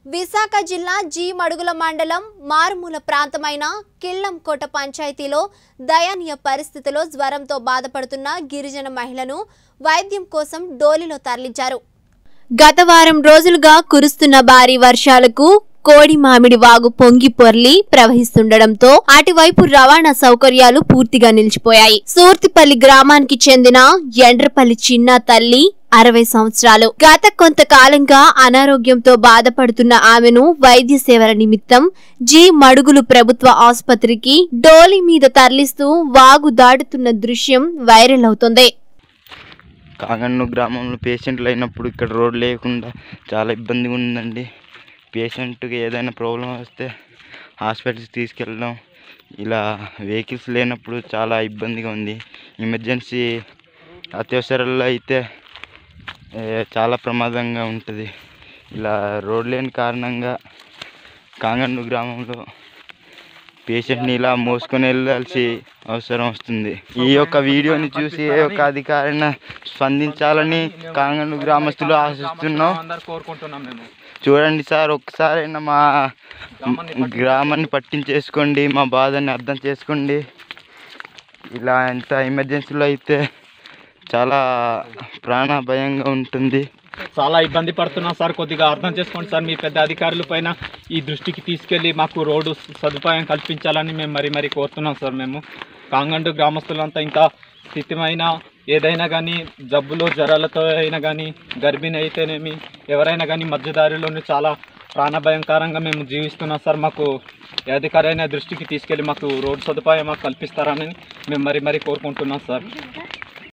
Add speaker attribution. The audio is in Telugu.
Speaker 1: విశాఖ జిల్లా జీ మడుగుల మండలం మారుమూల ప్రాంతమైన కిల్లంకోట పంచాయతీలో దయనీయ పరిస్థితిలో జ్వరంతో బాధపడుతున్న గిరిజన మహిళను వైద్యం కోసం డోలిలో తరలించారు గత వారం రోజులుగా కురుస్తున్న భారీ వర్షాలకు కోడి మామిడి వాగు పొంగి పొర్లి ప్రవహిస్తుండటంతో అటువైపు రవాణా సౌకర్యాలు పూర్తిగా నిలిచిపోయాయి సూర్తిపల్లి గ్రామానికి చెందిన ఎండ్రపల్లి చిన్న తల్లి అరవై సంవత్సరాలు గత కొంతకాలంగా అనారోగ్యంతో బాధపడుతున్న ఆమెను వైద్య సేవల నిమిత్తం జి మడుగులు ప్రభుత్వ ఆసుపత్రికి డోలి మీద తరలిస్తూ వాగు దాటుతున్న దృశ్యం వైరల్ అవుతోంది
Speaker 2: కాగన్ను గ్రామంలో పేషెంట్లు అయినప్పుడు ఇక్కడ రోడ్ లేకుండా చాలా ఇబ్బందిగా ఉందండి పేషెంట్కి ఏదైనా ప్రాబ్లం వస్తే హాస్పిటల్కి తీసుకెళ్ళడం ఇలా వెహికల్స్ లేనప్పుడు చాలా ఇబ్బందిగా ఉంది ఎమర్జెన్సీ అత్యవసరాల్లో అయితే ఏ, చాలా ప్రమాదంగా ఉంటుంది ఇలా రోడ్ లేని కారణంగా కాంగన్ను గ్రామంలో పేషెంట్ని ఇలా మోసుకొని వెళ్ళాల్సి అవసరం వస్తుంది ఈ యొక్క వీడియోని చూసి ఏ ఒక్క అధికారిని స్పందించాలని కాంగన్ను గ్రామస్తులు ఆశిస్తున్నాం
Speaker 3: అందరు కోరుకుంటున్నాం మేము
Speaker 2: చూడండి సార్ ఒక్కసారైనా మా గ్రామాన్ని పట్టించేసుకోండి మా బాధని అర్థం చేసుకోండి ఇలా ఎంత ఎమర్జెన్సీలో అయితే చాలా ప్రాణ భయంగా ఉంటుంది
Speaker 3: చాలా ఇబ్బంది పడుతున్నాం సార్ కొద్దిగా అర్థం చేసుకోండి సార్ మీ పెద్ద అధికారుల పైన ఈ దృష్టికి తీసుకెళ్ళి మాకు రోడ్డు సదుపాయం కల్పించాలని మేము మరీ మరీ కోరుతున్నాం సార్ మేము కాంగండు గ్రామస్తులంతా ఇంకా స్థితిమైన ఏదైనా కానీ జబ్బులు జ్వరాలతో అయినా కానీ గర్భిణి అయితేనేమి ఎవరైనా కానీ మధ్యదారిలోనే చాలా ప్రాణభయంకరంగా మేము జీవిస్తున్నాం సార్ మాకు ఏ అధికారైన దృష్టికి తీసుకెళ్ళి మాకు రోడ్డు సదుపాయం మాకు కల్పిస్తారని మేము మరీ మరీ కోరుకుంటున్నాం సార్